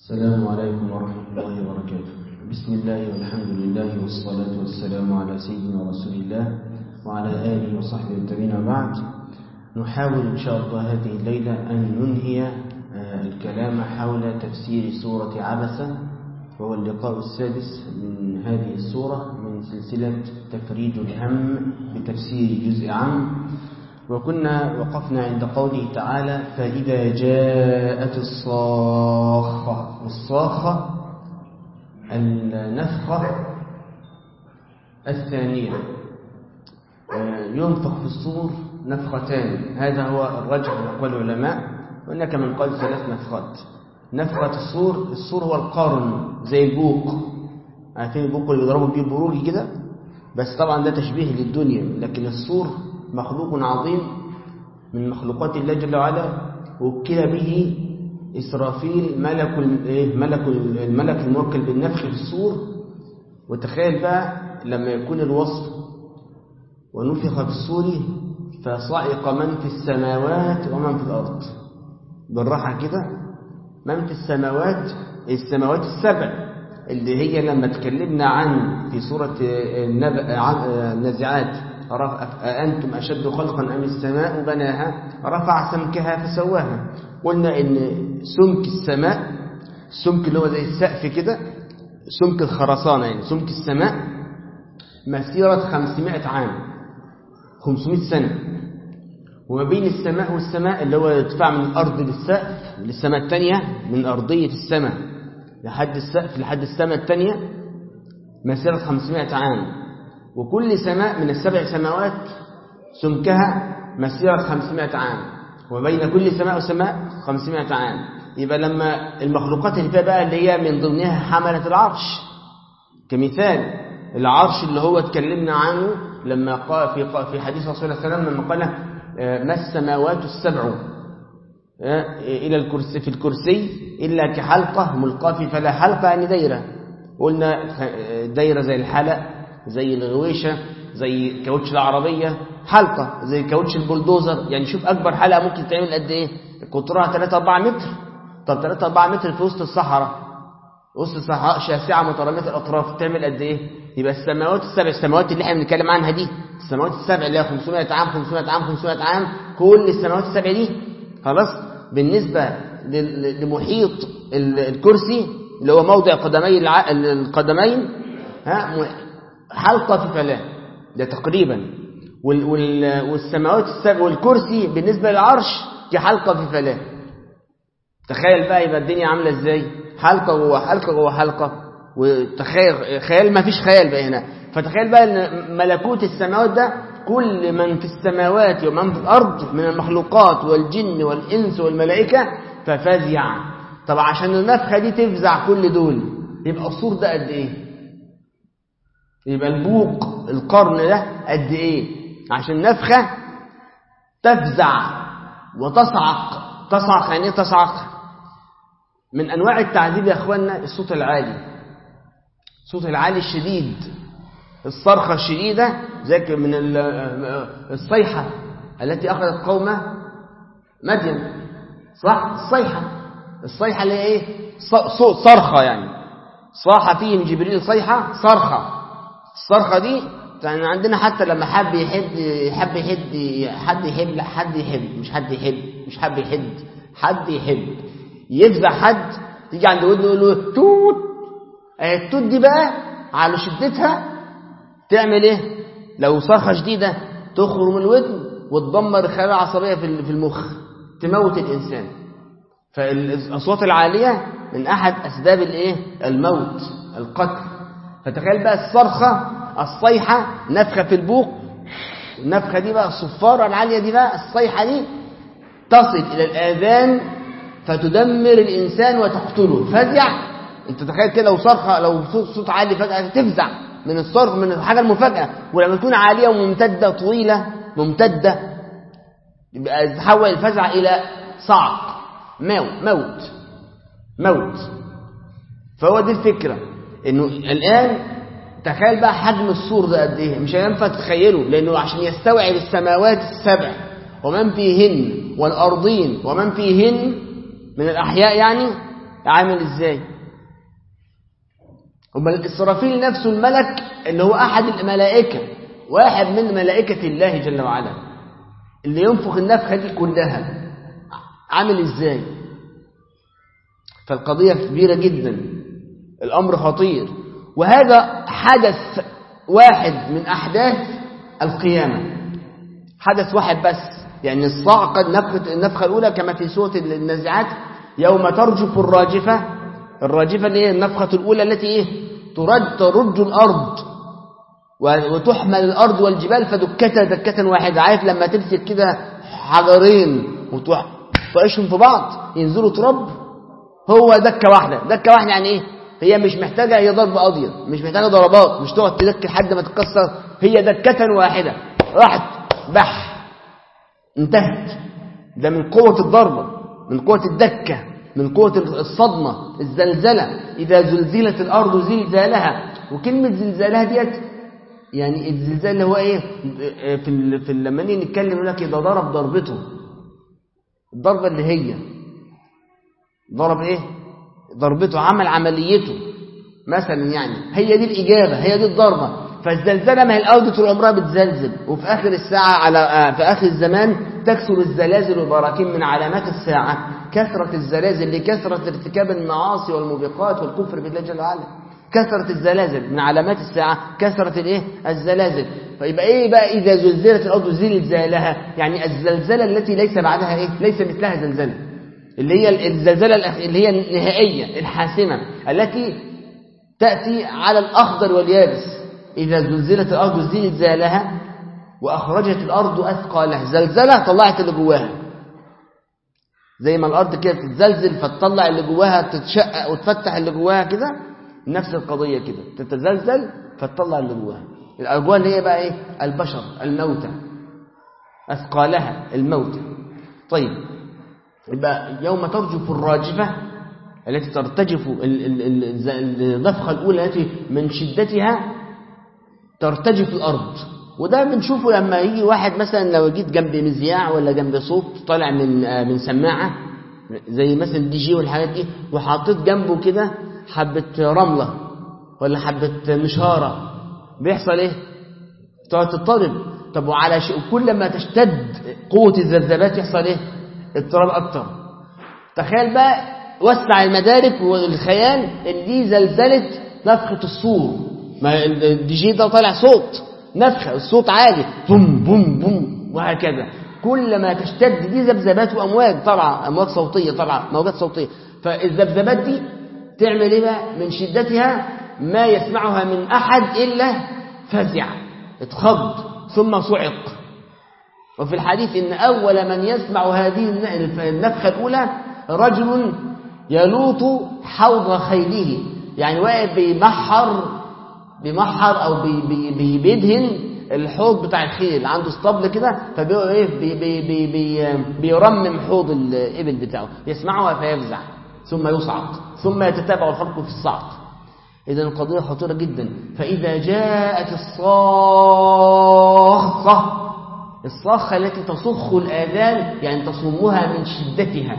السلام عليكم ورحمة الله وبركاته بسم الله والحمد لله والصلاة والسلام على سيدنا رسول الله وعلى آله وصحبه التابعين وبعد نحاول إن شاء الله هذه الليلة أن ننهي الكلام حول تفسير سورة عبسة وهو اللقاء السادس من هذه السورة من سلسلة تفريج الهم بتفسير جزء عام وكنا وقفنا عند قوله تعالى فإذا جاءت الصاخة والصاخة النفخة الثانية ينفخ في الصور نفختان هذا هو الرجح من أقوال العلماء وإنك من قال ثلاث نفخات نفخة الصور الصور هو القرن زي البوق عارفين البوق اللي بيضربوا بيه بروجي كده بس طبعا ده تشبيه للدنيا لكن الصور مخلوق عظيم من مخلوقات الله جل وعلا وكل به إسرافيل ملك ملك الملك الموكل بالنفخ في الصور وتخيل بقى لما يكون الوصف ونفخ في الصور فصعق من في السماوات ومن في الأرض بالراحة كده من في السماوات السماوات السبع اللي هي لما تكلمنا عن في سورة النازعات أنتم أشد خلقا أم السماء بناها رفع سمكها فسواها قلنا إن سمك السماء السمك اللي هو زي السقف كده سمك الخرسانة يعني سمك السماء مسيرة 500 عام 500 سنة وما بين السماء والسماء اللي هو ارتفاع من الأرض للسقف للسماء الثانية من أرضية السماء لحد السقف لحد السماء الثانية مسيرة 500 عام وكل سماء من السبع سماوات سمكها مسيرة 500 عام وبين كل سماء وسماء 500 عام يبقى لما المخلوقات اللي فيها بقى اللي هي من ضمنها حملة العرش كمثال العرش اللي هو اتكلمنا عنه لما قال في في حديث رسول الله صلى الله عليه وسلم لما قال ما السماوات السبع إلى الكرسي في الكرسي إلا كحلقة ملقاة في فلا حلقة يعني دايرة قلنا دايرة زي الحلق زي الغويشة زي كاوتش العربية حلقة زي كاوتش البلدوزر يعني شوف أكبر حلقة ممكن تعمل قد إيه قطرها 3-4 متر طب 3-4 متر في وسط الصحراء وسط الصحراء شاسعة مترامية الأطراف تعمل قد إيه يبقى السماوات السبع السماوات اللي احنا بنتكلم عنها دي السماوات السبع اللي هي 500 عام 500 عام 500 عام كل السماوات السبع دي خلاص بالنسبة لمحيط الكرسي اللي هو موضع قدمي القدمين ها حلقة في فلاة ده تقريبا وال وال والسماوات السبع والكرسي بالنسبة للعرش كحلقة في فلاة تخيل بقى يبقى الدنيا عاملة ازاي حلقة جوه حلقة جوه حلقة وتخيل خيال ما فيش خيال بقى هنا فتخيل بقى ان ملكوت السماوات ده كل من في السماوات ومن في الأرض من المخلوقات والجن والإنس والملائكة ففزع طب عشان النفخة دي تفزع كل دول يبقى الصور ده قد ايه يبقى البوق القرن ده قد ايه عشان نفخة تفزع وتصعق تصعق يعني ايه تصعق من انواع التعذيب يا اخوانا الصوت العالي الصوت العالي الشديد الصرخة الشديدة زي من الصيحة التي أخذت قوم مدين صح الصيحة الصيحة اللي هي ايه صوت صرخة يعني صاح فيهم جبريل صيحة صرخة الصرخة دي يعني عندنا حتى لما حب يحد حب يحد حد يحب لا حد يحب مش حد يحب مش حب يحد حد يحب يفزع حد تيجي عند ودنه يقول له توت التوت دي بقى على شدتها تعمل ايه لو صرخه شديده تخرج من الودن وتدمر الخلايا العصبيه في المخ تموت الانسان فالاصوات العاليه من احد اسباب الايه الموت القتل فتخيل بقى الصرخه الصيحه نفخه في البوق النفخه دي بقى الصفاره العاليه دي بقى الصيحه دي تصل الى الاذان فتدمر الانسان وتقتله فزع انت تخيل كده لو صرخه لو صوت عالي فجاه تفزع من الصرخ من الحاجة المفاجأة ولما تكون عالية وممتدة طويلة ممتدة يبقى تتحول الفزع إلى صعق موت موت موت فهو دي الفكرة إنه الآن تخيل بقى حجم السور ده قد إيه مش هينفع تتخيله لأنه عشان يستوعب السماوات السبع ومن فيهن والأرضين ومن فيهن من الأحياء يعني عامل ازاي امال إسرافيل نفسه الملك اللي هو أحد الملائكة واحد من ملائكة الله جل وعلا اللي ينفخ النفخة دي كلها عامل ازاي فالقضية كبيرة جدا الأمر خطير وهذا حدث واحد من أحداث القيامة حدث واحد بس يعني الصعقة النفخة, النفخة الأولى كما في سورة النازعات يوم ترجف الراجفة الراجفة اللي هي النفخة الأولى التي إيه ترج, ترج الأرض وتحمل الأرض والجبال فدكتها دكة واحدة عارف لما تمسك كده حجرين وتقشهم في بعض ينزلوا تراب هو دكة واحدة دكة واحدة يعني إيه هي مش محتاجة هي ضرب قاضية مش محتاجة ضربات مش تقعد تدك لحد ما تتكسر هي دكة واحدة راحت بح انتهت ده من قوة الضربة من قوة الدكة من قوة الصدمة الزلزلة إذا زلزلت الأرض زلزالها وكلمة زلزالها ديت يعني الزلزال اللي هو إيه في, ال... في لما نيجي نتكلم يقول لك ده ضرب ضربته الضربة اللي هي ضرب إيه ضربته عمل عمليته مثلا يعني هي دي الإجابة هي دي الضربة فالزلزلة ما هي الأرض طول عمرها بتزلزل وفي آخر الساعة على في آخر الزمان تكسر الزلازل والبراكين من علامات الساعة كثرة الزلازل لكثرة ارتكاب المعاصي والموبقات والكفر بالله جل وعلا كثرة الزلازل من علامات الساعة كثرة الايه الزلازل فيبقى ايه بقى إذا زلزلت الأرض زلزالها يعني الزلزلة التي ليس بعدها ايه ليس مثلها زلزلة اللي هي الزلزلة اللي هي النهائية الحاسمة التي تأتي على الأخضر واليابس إذا زلزلت الأرض زلزالها وأخرجت الأرض أثقالها زلزلة طلعت اللي جواها زي ما الأرض كده تتزلزل فتطلع اللي جواها تتشقق وتفتح اللي جواها كده نفس القضية كده تتزلزل فتطلع اللي جواها الأجواء اللي هي بقى إيه البشر الموتى أثقالها الموتى طيب يبقى يوم ترجف الراجفة التي ترتجف النفخة الأولى التي من شدتها ترتجف الأرض وده بنشوفه لما يجي واحد مثلا لو جيت جنب مذياع ولا جنب صوت طالع من من سماعة زي مثلا الدي جي والحاجات دي وحطيت جنبه كده حبة رملة ولا حبة مشارة بيحصل ايه تقعد تضطرب طب وعلى شيء كل ما تشتد قوة الذبذبات يحصل ايه اضطراب اكتر تخيل بقى وسع المدارك والخيال ان دي زلزلة نفخة الصور ما الدي جي ده طالع صوت نفخة الصوت عالي بوم بوم بوم وهكذا كل ما تشتد دي ذبذبات وامواج طبعا امواج صوتية طبعا موجات صوتية فالذبذبات دي تعمل ايه بقى من شدتها ما يسمعها من احد الا فزع اتخض ثم صعق وفي الحديث ان اول من يسمع هذه النفخه الاولى رجل يلوط حوض خيله يعني واقف بيمحر بيمحر او بي بي بي بيدهن الحوض بتاع الخيل عنده اسطبل كده فبيقول ايه بي بي بي بي بيرمم حوض الابل بتاعه يسمعها فيفزع ثم يصعق ثم يتتابع الخلق في الصعق إذا القضية خطيرة جدا فإذا جاءت الصاخة الصاخة التي تصخ الآذان يعني تصمها من شدتها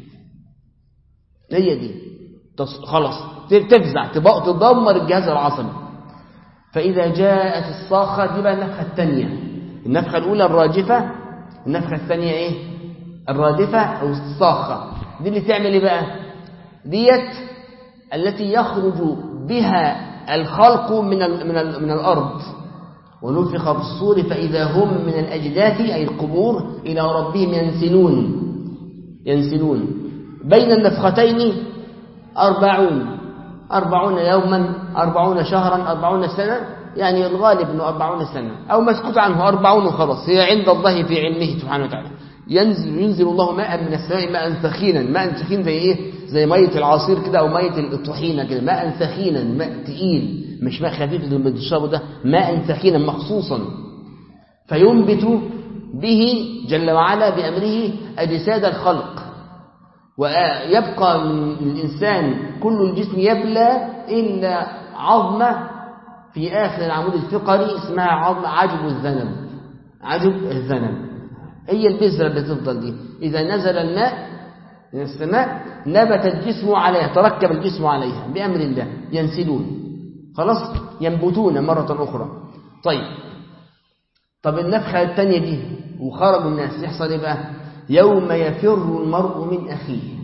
هي دي خلاص تفزع تدمر الجهاز العصبي فإذا جاءت الصاخة دي بقى النفخة الثانية النفخة الأولى الراجفة النفخة الثانية إيه الرادفة أو الصاخة دي اللي تعمل إيه بقى ديت التي يخرج بها الخلق من ال من ال من الأرض ونفخ في الصور فإذا هم من الأجداث أي القبور إلى ربهم ينسلون ينسلون بين النفختين أربعون أربعون يوما أربعون شهرا أربعون سنة يعني الغالب أنه أربعون سنة أو مسكوت عنه أربعون خلاص هي عند الله في علمه سبحانه وتعالى ينزل ينزل الله ماء من السماء ماء ثخينا ماء ثخين زي ايه زي ميه العصير كده او ميه الطحينه كده ماء ثخينا ماء تقيل مش ماء خفيف اللي بتشربه ده ماء ثخينا مخصوصا فينبت به جل وعلا بامره اجساد الخلق ويبقى من الانسان كل الجسم يبلى الا عظمه في اخر العمود الفقري اسمها عظم عجب الذنب عجب الذنب هي البذرة اللي تفضل دي إذا نزل الماء من السماء نبت الجسم عليها تركب الجسم عليها بأمر الله ينسلون خلاص ينبتون مرة أخرى طيب طب النفخة الثانية دي وخرجوا من الناس يحصل ايه بقى يوم يفر المرء من أخيه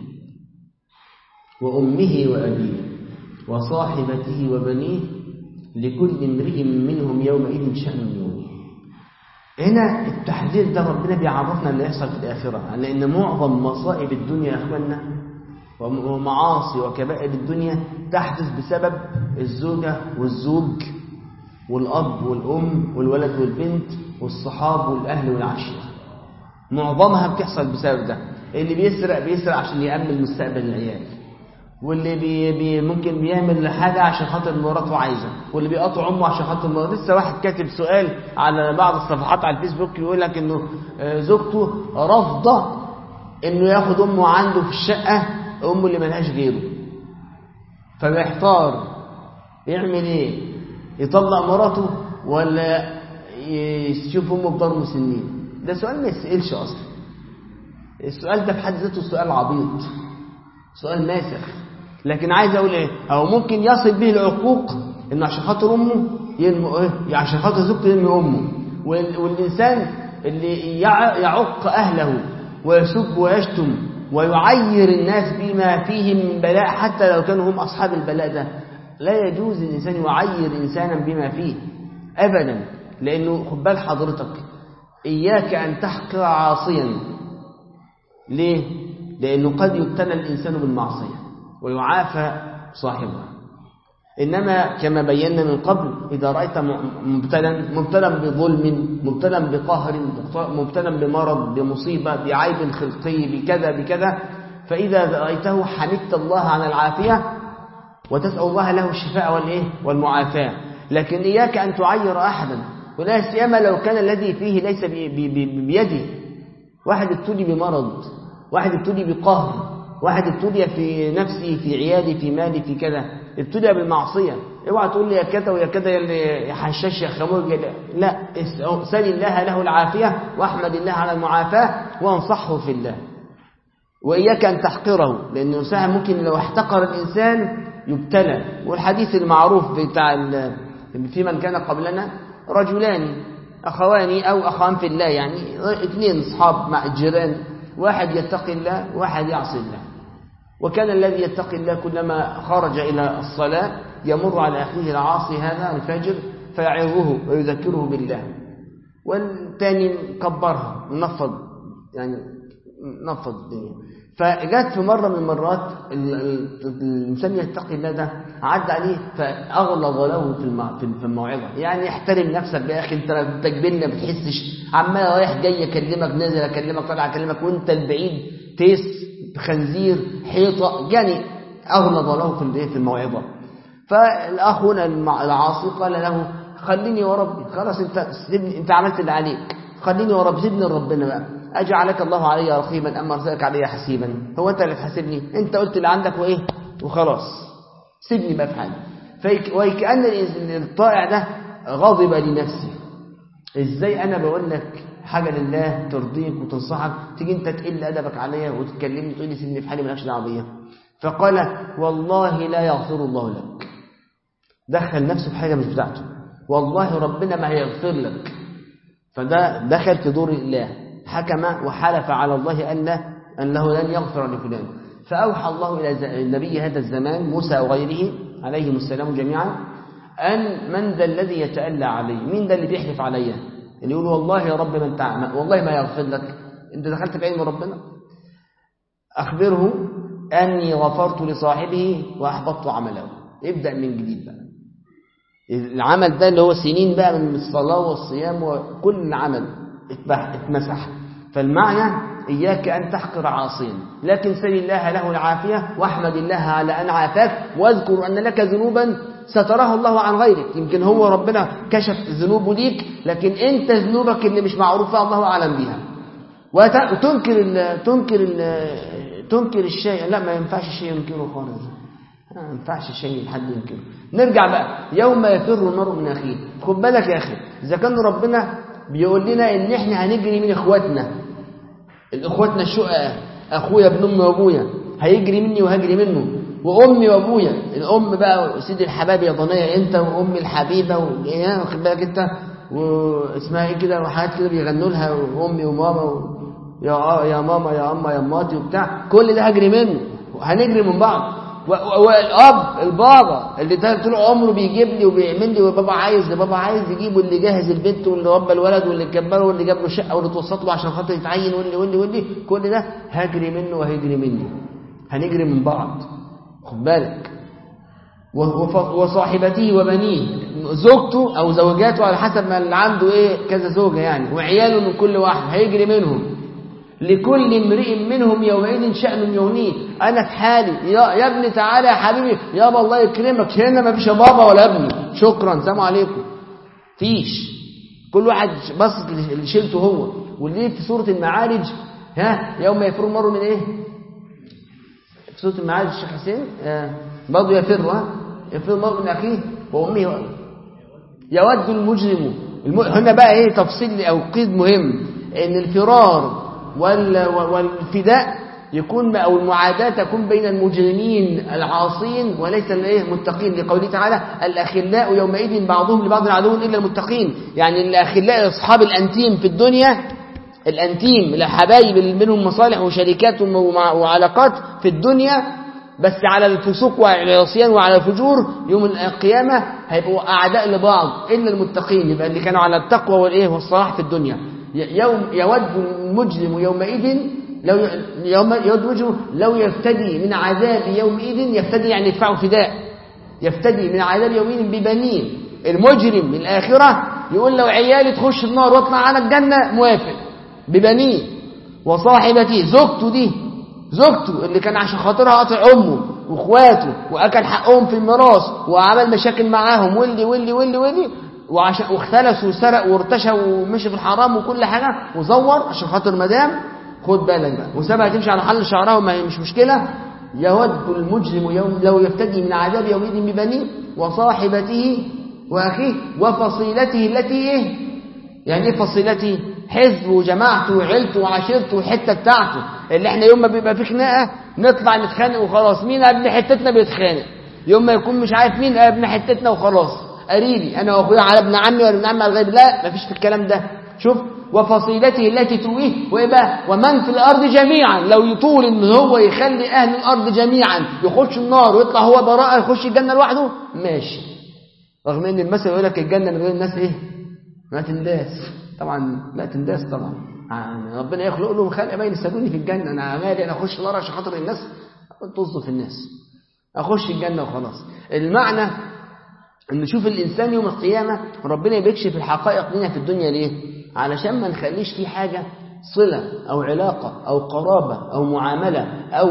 وأمه وأبيه وصاحبته وبنيه لكل امرئ منهم يومئذ شأن يومه هنا التحذير ده ربنا بيعرفنا اللي يحصل في الآخرة لأن معظم مصائب الدنيا يا أخوانا ومعاصي وكبائر الدنيا تحدث بسبب الزوجة والزوج والأب والأم والولد والبنت والصحاب والأهل والعشيرة معظمها بتحصل بسبب ده اللي بيسرق بيسرق عشان يأمن مستقبل العيال واللي بي بي ممكن بيعمل حاجة عشان خاطر مراته عايزة واللي بيقطع أمه عشان خاطر مراته لسه واحد كاتب سؤال على بعض الصفحات على الفيسبوك يقول لك إنه زوجته رافضة إنه ياخد أمه عنده في الشقة أمه اللي ملهاش غيره فبيحتار يعمل إيه يطلق مراته ولا يشوف أمه بدار مسنين ده سؤال ما يسألش أصلا السؤال ده في حد ذاته سؤال عبيط سؤال ماسخ لكن عايز اقول ايه او ممكن يصل به العقوق انه عشان خاطر امه ينمو ايه عشان خاطر زوجته ينمي امه والانسان اللي يعق اهله ويسب ويشتم ويعير الناس بما فيه من بلاء حتى لو كانوا هم اصحاب البلاء ده لا يجوز الانسان يعير انسانا بما فيه ابدا لانه خد بال حضرتك اياك ان تحقر عاصيا ليه لأنه قد يبتلى الإنسان بالمعصية ويعافى صاحبها إنما كما بينا من قبل إذا رأيت مبتلا مبتلا بظلم مبتلا بقهر مبتلا بمرض بمصيبة بعيب خلقي بكذا بكذا فإذا رأيته حمدت الله على العافية وتسأل الله له الشفاء والإيه والمعافاة لكن إياك أن تعير أحدا ولا سيما لو كان الذي فيه ليس بيده واحد ابتلي بمرض واحد ابتلي بقهر واحد ابتلي في نفسي في عيالي في مالي في كذا ابتلي بالمعصية اوعى تقول لي يا كذا ويا كذا يا اللي حشاش يا خمول لا سل الله له العافية واحمد الله على المعافاة وانصحه في الله وإياك أن تحقره لأنه سهل ممكن لو احتقر الإنسان يبتلى والحديث المعروف بتاع في من كان قبلنا رجلان أخوان أو أخوان في الله يعني اثنين أصحاب مع الجيران واحد يتقي الله واحد يعصي الله وكان الذي يتقي الله كلما خرج إلى الصلاة يمر على أخيه العاصي هذا الفجر فيعظه ويذكره بالله والثاني كبرها نفض يعني نفض الدنيا فجت في مرة من المرات الإنسان يتقي الله ده عدى عليه فأغلظ له في الموعظة يعني احترم نفسك يا أخي أنت بتجبلنا بتحسش عمال رايح جاي أكلمك نازل أكلمك طالع أكلمك وأنت البعيد تيس خنزير حيطة يعني أغلظ له في في الموعظة فالأخ هنا العاصي قال له خليني وربي خلاص أنت سيبني أنت عملت اللي عليك خليني وربي سيبني ربنا بقى أجعلك الله علي رقيبا أما أرسلك علي حسيبا هو أنت اللي تحاسبني أنت قلت اللي عندك وإيه وخلاص سيبني بقى في حالي وكأن الطائع ده غضب لنفسه إزاي أنا بقول لك حاجة لله ترضيك وتنصحك تيجي أنت تقل أدبك عليا وتكلمني تقول لي سيبني في حالي مالكش دعوه بيا فقال والله لا يغفر الله لك دخل نفسه في حاجة مش بتاعته والله ربنا ما هيغفر لك فده دخل في دور الله حكم وحلف على الله أن أنه لن يغفر لفلان فأوحى الله إلى النبي هذا الزمان موسى وغيره عليهم السلام جميعا أن من ذا الذي يتألى علي مين ذا اللي بيحلف علي اللي يقول والله يا رب من تعمى والله ما يغفر لك أنت دخلت في علم ربنا أخبره أني غفرت لصاحبه وأحبطت عمله ابدأ من جديد بقى العمل ده اللي هو سنين بقى من الصلاة والصيام وكل العمل اتمسح فالمعنى إياك أن تحقر عاصيا لكن سل الله له العافية واحمد الله على أن عافاك واذكر أن لك ذنوبا ستراه الله عن غيرك يمكن هو ربنا كشف ذنوبه ليك لكن أنت ذنوبك اللي مش معروفة الله أعلم بها وتنكر ال تنكر ال تنكر الشيء لا ما ينفعش الشيء ينكره خالص ما ينفعش الشيء حد ينكره نرجع بقى يوم يفر المرء من أخيه خد بالك يا أخي إذا كان ربنا بيقول لنا ان احنا هنجري من اخواتنا الاخواتنا الشقق اخويا ابن امي وابويا هيجري مني وهجري منه وامي وابويا الام بقى سيد الحباب يا ضنيه انت وامي الحبيبه واخد بالك انت واسمها ايه كده وحاجات كده بيغنوا لها وامي وماما و... يا يا ماما يا اما يا اماتي وبتاع كل ده هجري منه هنجري من بعض والاب البابا اللي ده طول عمره بيجيب لي وبيعمل لي وبابا عايز بابا عايز يجيب واللي جهز البنت واللي ربى الولد واللي كبره واللي جاب له شقه واللي توسط له عشان خاطر يتعين واللي واللي واللي كل ده هجري منه وهيجري مني هنجري من بعض خد بالك وصاحبته وبنيه زوجته او زوجاته على حسب ما اللي عنده ايه كذا زوجه يعني وعياله من كل واحد هيجري منهم لكل امرئ منهم يومئذ شأن يغنيه انا في حالي يا, يا ابني تعالى يا حبيبي يابا الله يكرمك هنا ما فيش بابا ولا ابني شكرا سلام عليكم فيش كل واحد بصت اللي شيلته هو واللي في سورة المعارج ها يوم يفر المرء من ايه في سورة المعارج الشيخ حسين آه برضه يفر ها يفر المرء من اخيه وامه يود المجرم الم... هنا بقى ايه تفصيل او قيد مهم ان الفرار والفداء يكون أو المعاداة تكون بين المجرمين العاصين وليس الايه متقين لقوله تعالى الأخلاء يومئذ بعضهم لبعض عدو إلا المتقين يعني الأخلاء أصحاب الأنتيم في الدنيا الأنتيم الحبايب اللي منهم مصالح وشركات وعلاقات في الدنيا بس على الفسوق والعصيان وعلى الفجور يوم القيامة هيبقوا أعداء لبعض إلا المتقين يبقى اللي كانوا على التقوى والإيه والصلاح في الدنيا يوم يود المجرم يومئذ لو يوم يود المجرم لو يفتدي من عذاب يومئذ يفتدي يعني يدفع فداء يفتدي من عذاب يومئذ ببنيه المجرم من الآخرة يقول لو عيالي تخش النار واطلع على الجنة موافق ببنيه وصاحبتي زوجته دي زوجته اللي كان عشان خاطرها قاطع امه واخواته واكل حقهم في الميراث وعمل مشاكل معاهم واللي واللي واللي واللي وعشان واختلس وسرق وارتشى ومشي في الحرام وكل حاجة وزور عشان خاطر مدام خد بالك بقى وسابها تمشي على حل شعرها وما هي مش مشكلة يود المجرم يوم لو يفتدي من عذاب يومئذ ببنيه وصاحبته وأخيه وفصيلته التي إيه يعني إيه فصيلته حزب وجماعته وعيلته وعشيرته والحتة بتاعته اللي احنا يوم ما بيبقى في خناقة نطلع نتخانق وخلاص مين ابن حتتنا بيتخانق يوم ما يكون مش عارف مين ابن حتتنا وخلاص قريبي انا واخويا على ابن عمي ولا ابن عمي على الغيب لا مفيش في الكلام ده شوف وفصيلته التي تويه وايه بقى ومن في الارض جميعا لو يطول ان هو يخلي اهل الارض جميعا يخش النار ويطلع هو براءه يخش الجنه لوحده ماشي رغم ان المثل يقول لك الجنه من غير الناس ايه ما تنداس طبعا لا تنداس طبعا يعني ربنا يخلق له خلق ما ينسدوني في الجنه انا مالي انا اخش النار عشان خاطر الناس طز في الناس اخش الجنه وخلاص المعنى ان نشوف الانسان يوم القيامه ربنا بيكشف الحقائق لنا في الدنيا ليه علشان ما نخليش فيه حاجه صله او علاقه او قرابه او معامله او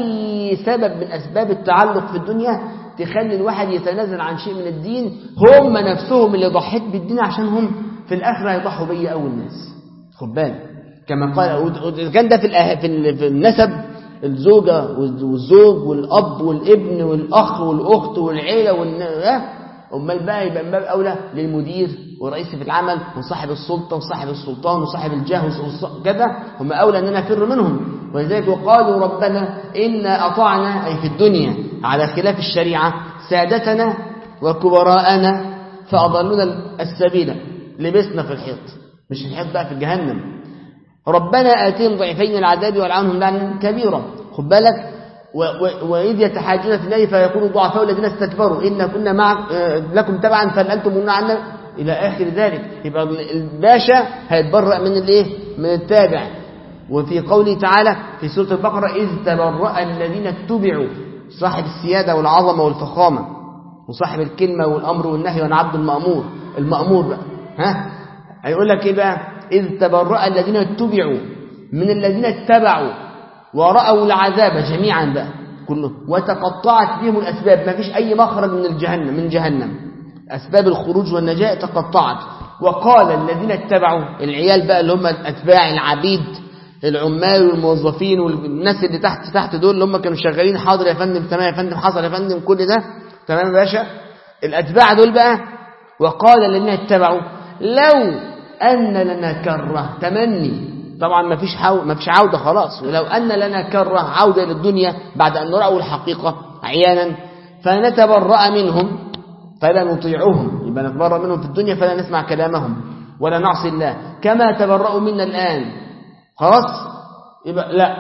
اي سبب من اسباب التعلق في الدنيا تخلي الواحد يتنازل عن شيء من الدين هم نفسهم اللي ضحيت بالدين عشانهم في الاخره هيضحوا بيا اول الناس خد بالك كما قال كان ده في في النسب الزوجة والزوج والأب والابن والأخ والأخت والعيلة والن... أمال بقى يبقى من باب أولى للمدير ورئيس في العمل وصاحب السلطة وصاحب السلطان وصاحب الجاه كذا هم أولى أن أنا أفر منهم ولذلك وقالوا ربنا إنا أطعنا أي في الدنيا على خلاف الشريعة سادتنا وكبراءنا فأضلونا السبيل لبسنا في الحيط مش الحيط بقى في جهنم ربنا آتيهم ضعفين العذاب والعنهم لعنا كبيرا خد بالك وإذ يتحاجون في النار فيقول الضعفاء الذين استكبروا إن كنا معك لكم تبعا فهل أنتم ممنوع عنا إلى آخر ذلك يبقى الباشا هيتبرأ من الإيه من التابع وفي قوله تعالى في سورة البقرة إذ تبرأ الذين اتبعوا صاحب السيادة والعظمة والفخامة وصاحب الكلمة والأمر والنهي وأنا عبد المأمور المأمور بقى ها هيقول لك إيه بقى إذ تبرأ الذين اتبعوا من الذين اتبعوا ورأوا العذاب جميعا بقى كله وتقطعت بهم الأسباب ما فيش أي مخرج من الجهنم من جهنم أسباب الخروج والنجاة تقطعت وقال الذين اتبعوا العيال بقى اللي هم أتباع العبيد العمال والموظفين والناس اللي تحت تحت دول اللي هم كانوا شغالين حاضر يا فندم تمام يا فندم حصل يا فندم كل ده تمام يا باشا الأتباع دول بقى وقال الذين اتبعوا لو أن لنا كرة تمني طبعا ما فيش حو... ما فيش عودة خلاص ولو أن لنا كرة عودة للدنيا بعد أن رأوا الحقيقة عيانا فنتبرأ منهم فلا نطيعهم يبقى نتبرأ منهم في الدنيا فلا نسمع كلامهم ولا نعصي الله كما تبرأوا منا الآن خلاص يبقى لا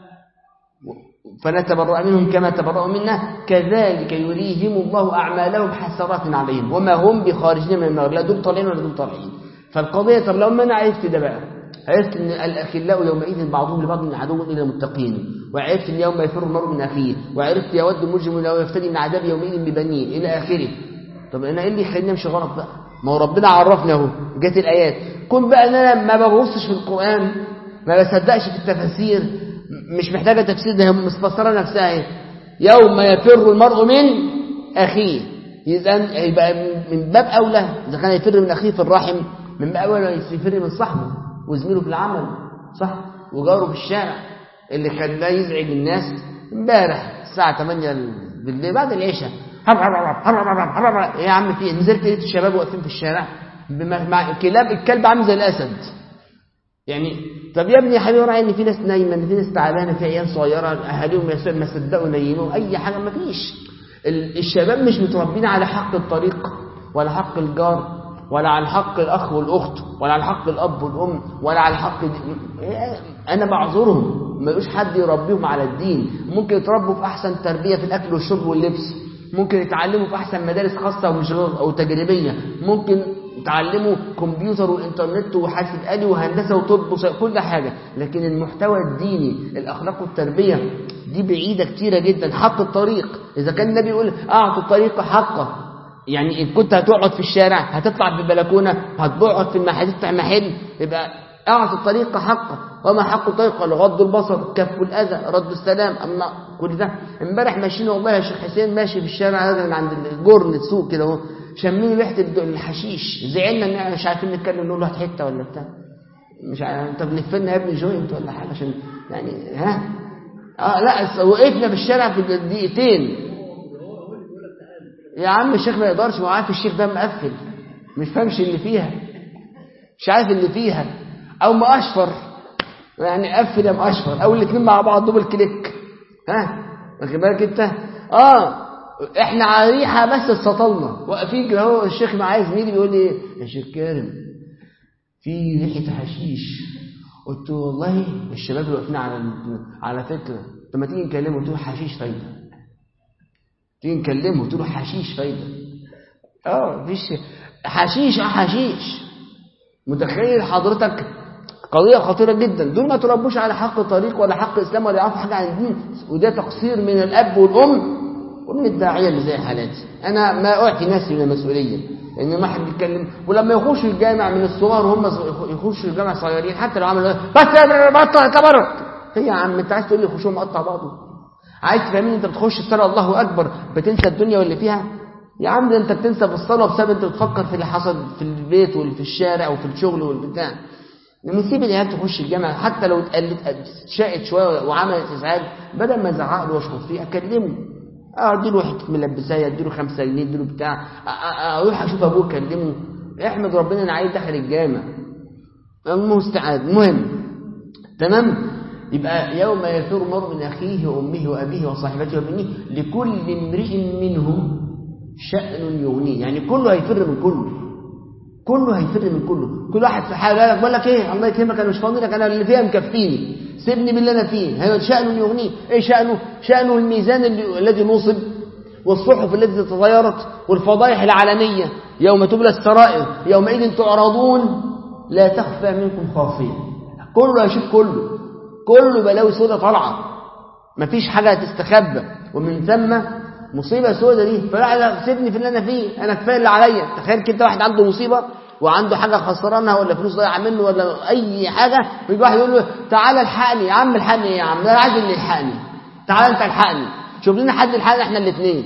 فنتبرأ منهم كما تبرأوا منا كذلك يريهم الله أعمالهم حسرات عليهم وما هم بخارجين من النار لا دول طالعين ولا دول طالعين فالقضية طب لو ما أنا عرفت ده بقى عرفت أن الأخلاء يومئذ بعضهم لبعض من عدو إلى المتقين وعرفت أن يوم يفر المرء من أخيه وعرفت يود المجرم لو يفتدي من عذاب يومئذ ببنيه إلى آخره طب أنا إيه اللي يخليني أمشي غلط بقى ما هو ربنا عرفنا اهو جت الآيات كن بقى أن أنا ما ببصش في القرآن ما بصدقش في التفاسير مش محتاجة تفسير ده هم مفسرة نفسها اهي يوم يفر المرء من أخيه إذا يبقى من باب أولى إذا كان يفر من أخيه في الرحم من باب أولى يفر من صاحبه وزميله في العمل صح وجاره في الشارع اللي خلاه يزعج الناس امبارح الساعة 8 بالليل بعد العشاء ايه يا عم في نزلت لقيت الشباب واقفين في الشارع مع كلاب الكلب عامل زي الاسد يعني طب يا ابني يا حبيبي راعي ان في ناس نايمه ان في ناس تعبانه في عيال صغيره اهاليهم ما صدقوا نيموا اي حاجه ما فيش الشباب مش متربين على حق الطريق ولا حق الجار ولا على حق الاخ والاخت ولا على حق الاب والام ولا على حق انا بعذرهم ما يقولش حد يربيهم على الدين ممكن يتربوا في احسن تربيه في الاكل والشرب واللبس ممكن يتعلموا في احسن مدارس خاصه ومش او تجريبيه ممكن يتعلموا كمبيوتر وانترنت وحاسب آلي وهندسه وطب كل حاجه لكن المحتوى الديني الاخلاق والتربيه دي بعيده كتيره جدا حق الطريق اذا كان النبي يقول اعطوا الطريق حقه يعني ان كنت هتقعد في الشارع هتطلع بالبلكونه هتقعد في المحل تفتح محل يبقى اعطي الطريق حقه وما حق الطريق قال غض البصر كف الاذى رد السلام اما كل ده امبارح ماشيين والله يا شيخ حسين ماشي في الشارع من عند الجرن السوق كده اهو شامين ريحه الحشيش زعلنا ان احنا مش عارفين نتكلم نقول له هات حته ولا بتاع مش عارف طب لفنا يا ابني جوينت ولا حاجه عشان يعني ها اه لا وقفنا في الشارع في دقيقتين يا عم الشيخ ما يقدرش ما عارف الشيخ ده مقفل مش فاهمش اللي فيها مش عارف اللي فيها او مقشفر يعني قفل يا مقشفر او الاثنين مع بعض دوبل كليك ها واخد بالك انت اه احنا على ريحه بس اتسطلنا واقفين كده اهو الشيخ معايا زميلي بيقول لي ايه يا شيخ كارم في ريحه حشيش قلت له والله الشباب اللي واقفين على على فكره طب ما تيجي نكلمه قلت له حشيش فايده تيجي نكلمه قلت له حشيش فايده اه مفيش حشيش اه حشيش متخيل حضرتك قضية خطيرة جدا دول ما تربوش على حق طريق ولا حق إسلام ولا يعرفوا حاجة عن الدين وده تقصير من الأب والأم ومن الداعية اللي زي حالاتي أنا ما أعطي نفسي من المسؤولية لأن ما حد بيتكلم ولما يخشوا الجامع من الصغار وهم يخشوا الجامع صغيرين حتى لو عملوا بس بطل تبرك هي يا عم أنت عايز تقول لي خشوع مقطع بعضه عايز تفهمني أنت بتخش الصلاة الله أكبر بتنسى الدنيا واللي فيها يا عم ده أنت بتنسى في الصلاة بسبب أنت بتفكر في اللي حصل في البيت واللي في الشارع وفي الشغل والبتاع نسيب العيال تخش الجامعة حتى لو اتقلت شاءت شوية وعملت إزعاج بدل ما ازعق له واشخط فيه أكلمه ادي له حته ملبسايه ادي له 5 جنيه ادي له بتاع اروح اشوف ابوه اكلمه احمد ربنا ان عيل دخل الجامع المستعان المهم تمام يبقى يوم يفر المرء من اخيه وامه وابيه وصاحبته وبنيه لكل امرئ منهم شأن يغنيه يعني كله هيفر من كله كله هيفر من كله كل واحد في حاله بقول لك ايه الله يكرمك انا مش فاضي لك انا اللي فيها مكفيني سيبني باللي انا فيه هي شأن يغنيه ايه شأنه شأنه الميزان الذي نصب والصحف التي تطيرت والفضائح العلنية يوم تبلى السرائر يومئذ تعرضون لا تخفى منكم خافية كله هيشوف كله كله بلاوي سودة طالعة مفيش حاجة تستخبى ومن ثم مصيبة سودة دي فلا سيبني في اللي انا فيه انا كفايه اللي عليا تخيل كده واحد عنده مصيبة وعنده حاجة خسرانها ولا فلوس ضايعة منه ولا أي حاجة ويجي واحد يقول له تعالى الحقني يا عم الحقني يا عم أنا عايز اللي يلحقني تعالى أنت الحقني شوف لنا حد يلحقنا إحنا الاثنين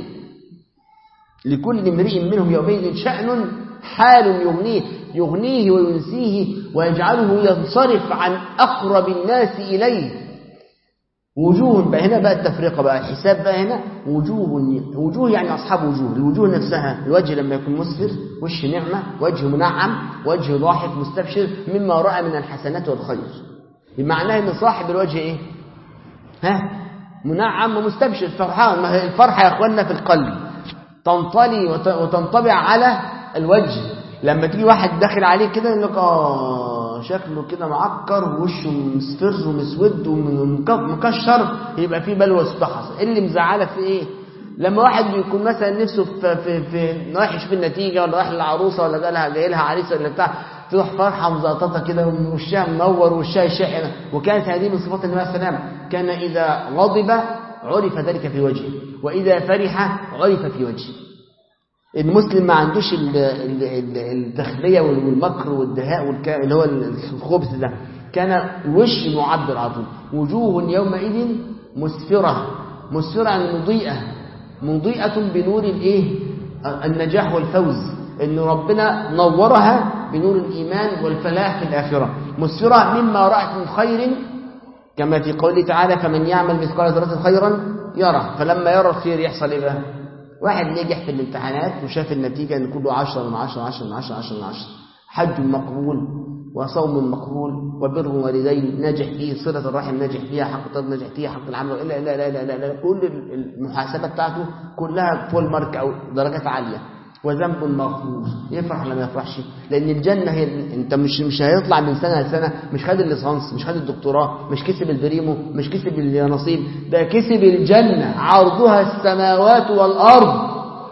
لكل امرئ منهم يومئذ شأن حال يغنيه يغنيه وينسيه ويجعله ينصرف عن أقرب الناس إليه وجوه بقى هنا بقى التفرقة بقى الحساب بقى هنا وجوه وجوه يعني أصحاب وجوه الوجوه نفسها الوجه لما يكون مسفر وجه نعمة وجه منعم وجه ضاحك مستبشر مما رأى من الحسنات والخير معناه ان صاحب الوجه ايه ها منعم ومستبشر فرحان ما هي الفرحه يا اخواننا في القلب تنطلي وتنطبع على الوجه لما تيجي واحد داخل عليه كده يقول لك اه شكله كده معكر ووشه مصفر ومسود ومكشر يبقى فيه بلوى استحص ايه اللي مزعلك في ايه لما واحد بيكون مثلا نفسه في في في رايح يشوف النتيجه ولا رايح للعروسه ولا جالها جاي لها عريس ولا بتاع تروح فرحه مزقططه كده وشها منور وشها شحنه وكانت هذه من صفات النبي عليه السلام كان اذا غضب عرف ذلك في وجهه واذا فرح عرف في وجهه المسلم ما عندوش التخبيه والمكر والدهاء اللي هو الخبث ده كان الوش معبر على طول وجوه يومئذ مسفره مسفره يعني مضيئه مضيئه بنور الايه النجاح والفوز ان ربنا نورها بنور الايمان والفلاح في الاخره مسفره مما رات من خير كما في قوله تعالى فمن يعمل مثقال ذره خيرا يره فلما يرى الخير يحصل ايه بقى واحد نجح في الامتحانات وشاف النتيجة ان كله 10 من 10 10 من 10 10 من 10 حج مقبول وصوم مقبول وبر والدين ناجح فيه صلة الرحم ناجح فيها حق الطب ناجح فيها حق العمل لا لا لا لا لا, لا. كل المحاسبة بتاعته كلها فول مارك أو درجات عالية وذنب مغفور يفرح ولا ما يفرحش لان الجنه هي انت مش مش هيطلع من سنه لسنه مش خد الليسانس مش خد الدكتوراه مش كسب البريمو مش كسب النصيب ده كسب الجنه عرضها السماوات والارض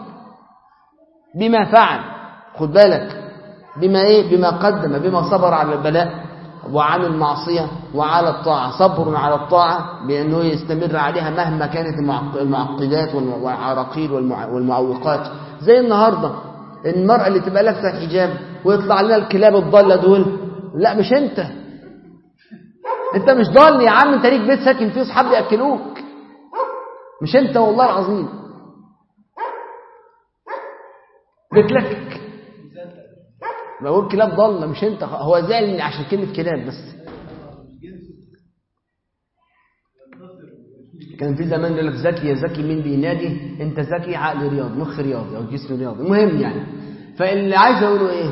بما فعل خد بالك بما ايه بما قدم بما صبر على البلاء وعن المعصية وعلى الطاعة صبر على الطاعة بأنه يستمر عليها مهما كانت المعقدات والعراقيل والمعوقات زي النهاردة المرأة اللي تبقى لابسه الحجاب ويطلع لنا الكلاب الضالة دول لا مش انت انت مش ضال يا عم انت ليك بيت ساكن فيه اصحاب بياكلوك مش انت والله العظيم بتلكك بقول كلاب ضالة مش انت هو زعل عشان كلمة كلاب بس كان في زمان يقول لك ذكي يا ذكي مين بينادي انت ذكي عقل رياضي مخ رياضي او جسم رياضي المهم يعني فاللي عايز اقوله ايه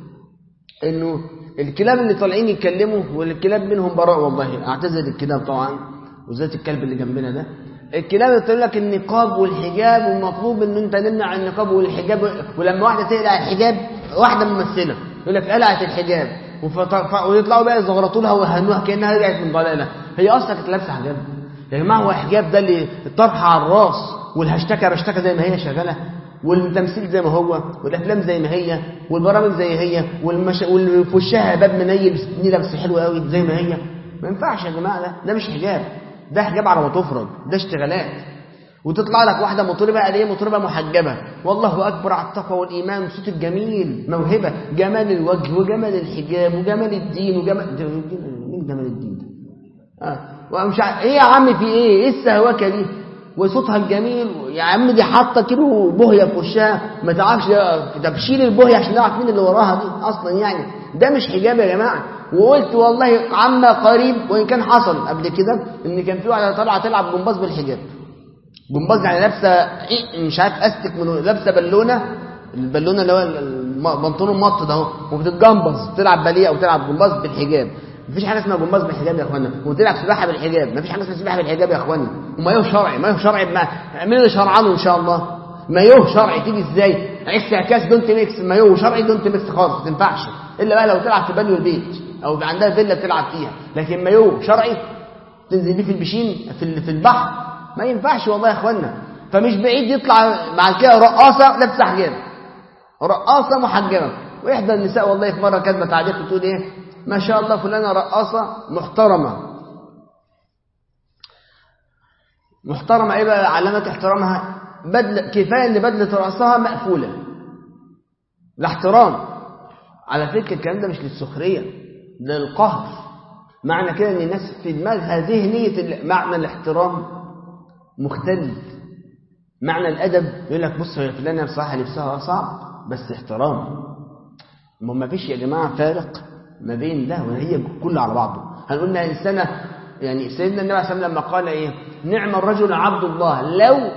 انه الكلاب اللي طالعين يتكلموا والكلاب منهم براء والله اعتذر الكلاب طبعا وذات الكلب اللي جنبنا ده الكلاب اللي تقول لك النقاب والحجاب والمطلوب ان انت نمنع النقاب والحجاب ولما واحده تقلع الحجاب واحده ممثله يقول لك قلعت الحجاب ويطلعوا بقى يزغرطوا لها ويهنوها كانها رجعت من ضلالها هي اصلا كانت لابسه حجاب يا جماعه هو الحجاب ده اللي الطرحه على الراس والهشتكه رشتكه زي ما هي شغاله والتمثيل زي ما هو والافلام زي ما هي والبرامج زي ما هي والمش... واللي في وشها باب منيل نيله بس حلوه قوي زي ما هي ما ينفعش يا جماعه ده ده مش حجاب ده حجاب على ما تفرج ده اشتغالات وتطلع لك واحده مطربه قال ايه مطربه محجبه والله اكبر على التقوى والايمان والصوت الجميل موهبه جمال الوجه وجمال الحجاب وجمال الدين وجمال مين جمال الدين ده اه ومش ع... ايه يا عم في ايه ايه السهوكه دي وصوتها الجميل يا عم دي حاطه كيلو بهيه في وشها ما تعرفش طب شيل البهيه عشان نعرف مين اللي وراها دي اصلا يعني ده مش حجاب يا جماعه وقلت والله عما قريب وان كان حصل قبل كده ان كان في واحده طالعه تلعب جمباز بالحجاب جمباز يعني لابسه مش عارف استك من لابسه بالونه البالونه اللي هو البنطلون المط ده اهو وبتتجمبز بتلعب باليه او تلعب جمباز بالحجاب مفيش حاجه اسمها جمباز بالحجاب يا اخوانا وتلعب سباحه بالحجاب مفيش حاجه اسمها سباحه بالحجاب يا اخوانا ومايوه شرعي مايوه شرعي بما مين اللي شرعنه ان شاء الله مايوه شرعي تيجي ازاي عكس اعكاس دونت ميكس مايوه شرعي دونت ميكس خالص ما تنفعش الا بقى لو تلعب في بانيو البيت او عندها فيلا بتلعب فيها لكن مايوه شرعي تنزل بيه في البشين في في البحر ما ينفعش والله يا اخوانا فمش بعيد يطلع بعد كده رقاصه لابسه حجاب رقاصه محجبه واحدى النساء والله في مره كاتبه تعليق بتقول ايه ما شاء الله فلانه رقاصه محترمه محترمه ايه بقى علامات احترامها بدل كفايه ان بدله راسها مقفوله لا احترام على فكره الكلام ده مش للسخريه ده للقهر معنى كده ان الناس في دماغها ذهنيه معنى الاحترام مختلف معنى الادب يقول لك بص يا فلانه بصراحه لبسها صعب بس احترام ما فيش يا جماعه فارق ما بين ده وهي كله على بعضه هنقول انسانه يعني سيدنا النبي عليه الصلاه والسلام لما قال ايه نعم الرجل عبد الله لو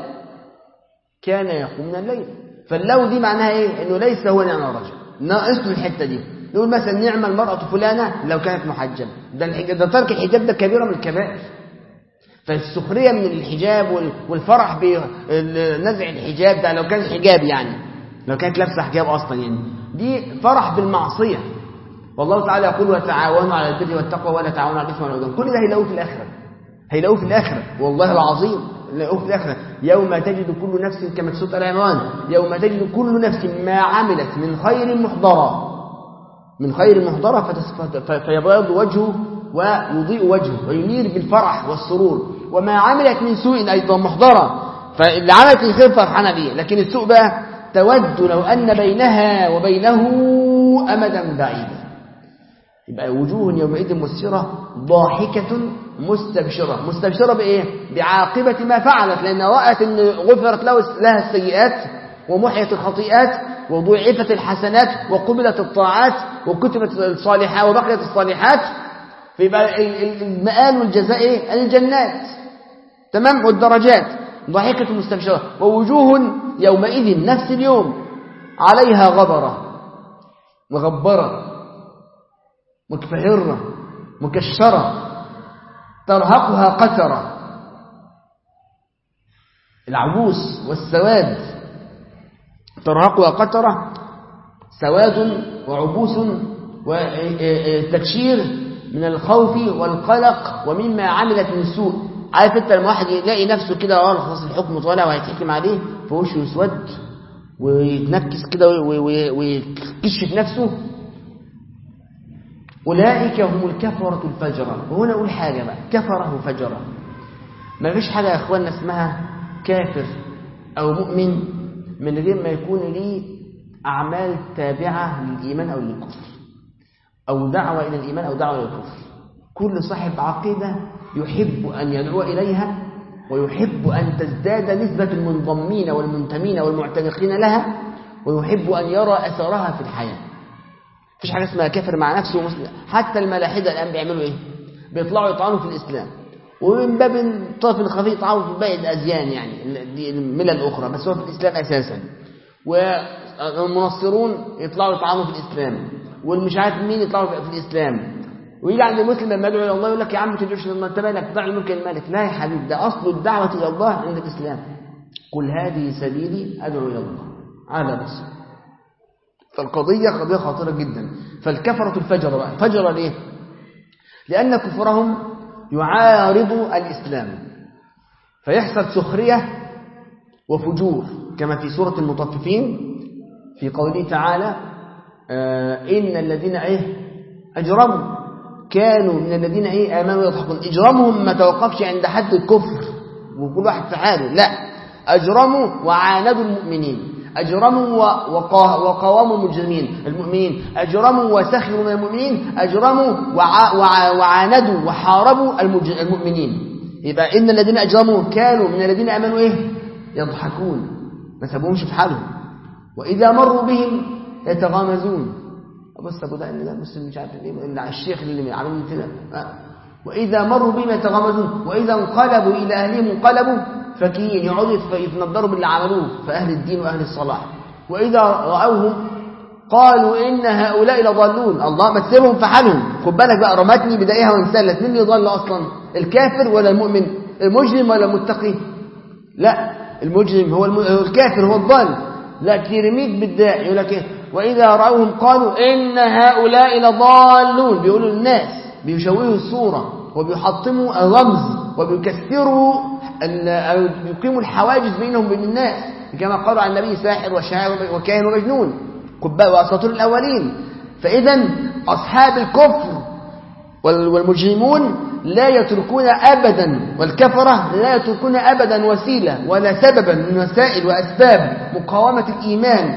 كان يقوم من الليل فاللو دي معناها ايه انه ليس هو نعم الرجل ناقص له الحته دي نقول مثلا نعم المرأة فلانة لو كانت محجبة ده, الحجاب ده ترك الحجاب ده كبيرة من الكبائر فالسخرية من الحجاب والفرح بنزع الحجاب ده لو كان حجاب يعني لو كانت لابسة حجاب أصلا يعني دي فرح بالمعصية والله تعالى يقول وتعاونوا على البر والتقوى ولا تعاونوا على الإثم والعدوان كل ده هيلاقوه في الآخرة هيلاقوه في الآخرة والله العظيم هيلاقوه في الآخرة يوم تجد كل نفس كما تسوط العنوان يوم تجد كل نفس ما عملت من خير محضرا من خير محضرة فيبيض وجهه ويضيء وجهه وينير بالفرح والسرور وما عملت من سوء أيضا محضرة فاللي عملت الخير فرحانة بيه لكن السوء بقى تود لو أن بينها وبينه أمدا بعيدا يبقى وجوه يومئذ مسفرة ضاحكة مستبشرة مستبشرة بإيه؟ بعاقبة ما فعلت لأن رأت أن غفرت لها السيئات ومحيت الخطيئات وضعفت الحسنات وقبلت الطاعات وكتبت الصالحات وبقيت الصالحات فيبقى المآل والجزاء إيه؟ الجنات تمام والدرجات ضاحكة مستبشرة ووجوه يومئذ نفس اليوم عليها غبرة مغبرة مكفهرة مكشرة ترهقها قترة العبوس والسواد ترهقها قترة سواد وعبوس وتكشير من الخوف والقلق ومما عملت من سوء عارف انت لما واحد يلاقي نفسه كده اه خلاص الحكم طالع وهيتحكم عليه فوشه يسود ويتنكس كده ويكشف نفسه أولئك هم الكفرة الفجرة وهنا أقول حاجة بقى كفرة وفجرة ما فيش حاجة يا أخواننا اسمها كافر أو مؤمن من غير ما يكون ليه أعمال تابعة للإيمان أو للكفر أو دعوة إلى الإيمان أو دعوة إلى الكفر كل صاحب عقيدة يحب أن يدعو إليها ويحب أن تزداد نسبة المنضمين والمنتمين والمعتنقين لها ويحب أن يرى أثرها في الحياة مفيش حاجة اسمها كافر مع نفسه ومسلم حتى الملاحدة الآن بيعملوا إيه بيطلعوا يطعنوا في الإسلام ومن باب الطرف الخفي يطعنوا في باقي الأديان يعني دي الملل الأخرى بس هو في الإسلام أساسا والمنصرون يطلعوا يطعنوا في الإسلام والمش عارف مين يطلعوا في الإسلام ويجي عند المسلم لما يدعو الى الله يقول لك يا عم ما تدعوش لله انت مالك تدع الملك الملك لا يا حبيبي ده اصل الدعوه الى الله عند الاسلام قل هذه سبيلي ادعو الى الله على بس فالقضيه قضيه خطيره جدا فالكفره الفجر بقى فجر ليه لان كفرهم يعارض الاسلام فيحصل سخريه وفجور كما في سوره المطففين في قوله تعالى آه ان الذين ايه اجرموا كانوا من الذين ايه امنوا يضحكون اجرامهم ما توقفش عند حد الكفر وكل واحد في حاله لا اجرموا وعاندوا المؤمنين اجرموا وقاوموا المجرمين المؤمنين اجرموا وسخروا من المؤمنين اجرموا وع وع وعاندوا وحاربوا المؤمنين يبقى ان الذين اجرموا كانوا من الذين امنوا ايه يضحكون ما سابوهمش في حالهم واذا مروا بهم يتغامزون بص ابو ده ان ده مسلم مش عارف ايه ان الشيخ اللي عامل كده واذا مروا بهم يتغمزون واذا انقلبوا الى اهلهم انقلبوا فكين يقعدوا يتنضروا باللي عملوه فاهل الدين واهل الصلاح واذا راوهم قالوا ان هؤلاء لضالون الله ما تسيبهم في حالهم خد بالك بقى رمتني بدايها وانسلت مين اللي ضل اصلا الكافر ولا المؤمن المجرم ولا المتقي لا المجرم هو, الم... هو الكافر هو الضال لا يرميك بالداء يقول لك ايه وإذا رأوهم قالوا إن هؤلاء لضالون بيقولوا الناس بيشوهوا الصورة وبيحطموا الرمز وبيكسروا بيقيموا الحواجز بينهم وبين الناس كما قالوا عن النبي ساحر وشاعر وكاهن ومجنون وأساطير الأولين فإذا أصحاب الكفر والمجرمون لا يتركون أبدا والكفرة لا يتركون أبدا وسيلة ولا سببا من وسائل وأسباب مقاومة الإيمان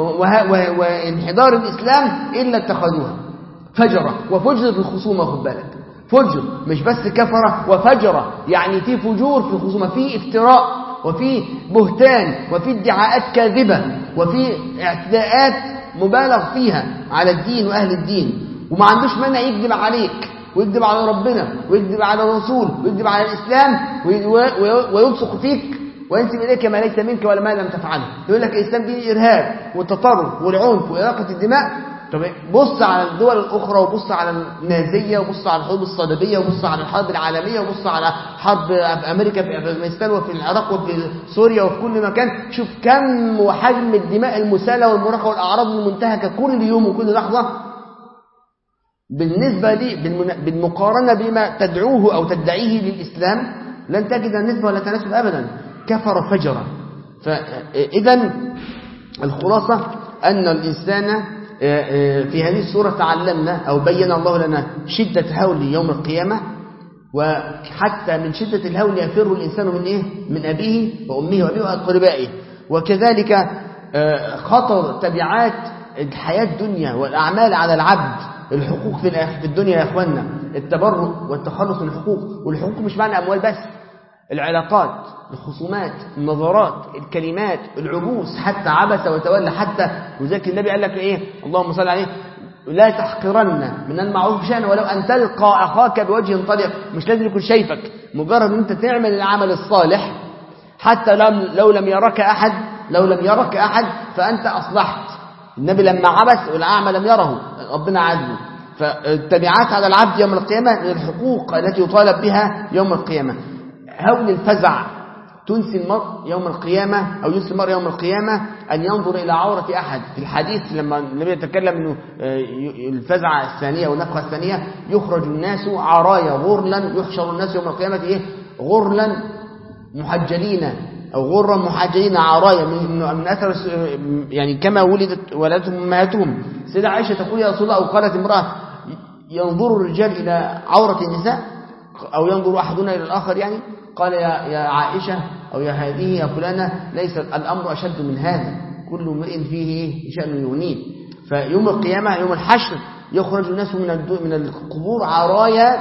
وانحدار الإسلام إلا اتخذوها فجرة وفجرة الخصومة خد بالك فجر مش بس كفرة وفجرة يعني في فجور في الخصومة في افتراء وفي بهتان وفي ادعاءات كاذبة وفي اعتداءات مبالغ فيها على الدين وأهل الدين وما عندوش مانع يكذب عليك ويكذب على ربنا ويكذب على الرسول ويكذب على الإسلام ويلصق فيك وينسب إليك ما ليس منك ولا ما لم تفعله يقول لك الإسلام دين إرهاب والتطرف والعنف وإراقة الدماء طب بص على الدول الأخرى وبص على النازية وبص على الحروب الصليبية وبص على الحرب العالمية وبص على حرب في أمريكا في أفغانستان وفي العراق وفي سوريا وفي كل مكان شوف كم وحجم الدماء المسالة والمراقة والأعراض المنتهكة كل يوم وكل لحظة بالنسبة دي بالمقارنة بما تدعوه أو تدعيه للإسلام لن تجد نسبة ولا تناسب أبدا كفر فجرا فإذا الخلاصة أن الإنسان في هذه السورة تعلمنا أو بين الله لنا شدة هول يوم القيامة وحتى من شدة الهول يفر الإنسان من إيه؟ من أبيه وأمه وأبيه وأقربائه وكذلك خطر تبعات الحياة الدنيا والأعمال على العبد الحقوق في الدنيا يا أخوانا التبرع والتخلص من الحقوق والحقوق مش معنى أموال بس العلاقات الخصومات النظرات الكلمات العبوس حتى عبس وتولى حتى وذلك النبي قال لك ايه اللهم صل عليه لا تحقرن من المعروف شأن ولو أن تلقى أخاك بوجه طلق مش لازم يكون شايفك مجرد أن أنت تعمل العمل الصالح حتى لو لم يرك أحد لو لم يرك أحد فأنت أصلحت النبي لما عبس والأعمى لم يره ربنا عدله فالتبعات على العبد يوم القيامة للحقوق التي يطالب بها يوم القيامة هول الفزع تنسي المرء يوم القيامة أو ينسي المرء يوم القيامة أن ينظر إلى عورة أحد في الحديث لما النبي يتكلم أنه الفزعة الثانية والنفخة الثانية يخرج الناس عرايا غرلا يحشر الناس يوم القيامة إيه غرلا محجلين أو غرا محجلين عرايا من, من أثر يعني كما ولدت ولدتهم أمهاتهم سيدة عائشة تقول يا رسول الله أو قالت امرأة ينظر الرجال إلى عورة النساء أو ينظر أحدنا إلى الآخر يعني قال يا, يا عائشة أو يا هذه يا فلانة ليس الأمر أشد من هذا كل امرئ فيه شأن يغنيه فيوم القيامة يوم الحشر يخرج الناس من من القبور عرايا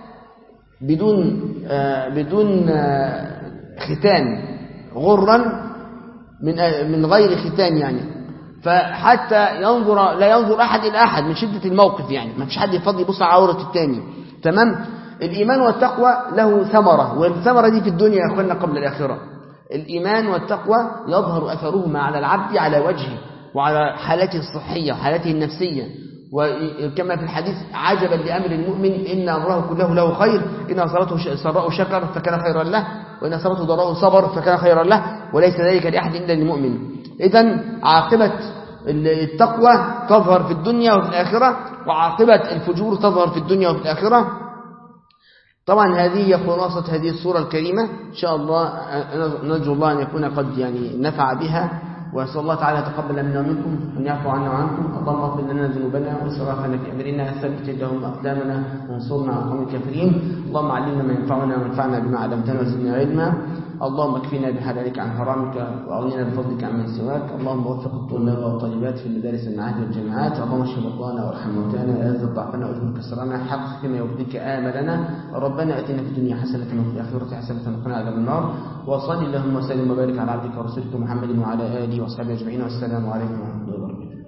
بدون آه بدون آه ختان غرا من آه من غير ختان يعني فحتى ينظر لا ينظر أحد إلى أحد من شدة الموقف يعني ما فيش حد يفضل يبص على عورة الثاني تمام الإيمان والتقوى له ثمرة والثمرة دي في الدنيا يا أخوانا قبل الآخرة الإيمان والتقوى يظهر أثرهما على العبد على وجهه وعلى حالته الصحية وحالته النفسية وكما في الحديث عجبا لأمر المؤمن إن أمره كله له خير إن أصابته سراء شكر فكان خيرا له وإن أصابته ضراء صبر فكان خيرا له وليس ذلك لأحد إلا للمؤمن إذا عاقبة التقوى تظهر في الدنيا وفي الآخرة وعاقبة الفجور تظهر في الدنيا وفي الآخرة طبعا هذه هي خلاصة هذه السورة الكريمة إن شاء الله نرجو الله أن يكون قد يعني نفع بها وأسأل الله تعالى يتقبل منا ومنكم أن يعفو عنا وعنكم اللهم اغفر لنا ذنوبنا وإسرافنا في أمرنا ثبت لهم أقدامنا وانصرنا على القوم الكافرين اللهم علمنا ما ينفعنا وانفعنا بما علمتنا وزدنا علما اللهم اكفنا بحلالك عن حرامك واغننا بفضلك عن من سواك اللهم وفق الطلاب والطالبات في المدارس المعاهد والجامعات اللهم اشف مرضانا وارحم موتانا اعز ضعفنا واجبر كسرنا حقق فيما يرضيك املنا ربنا اتنا في الدنيا حسنه وفي الاخره حسنه وقنا عذاب النار وصل اللهم وسلم وبارك على عبدك ورسولك محمد وعلى اله واصحابه اجمعين والسلام عليكم ورحمه الله وبركاته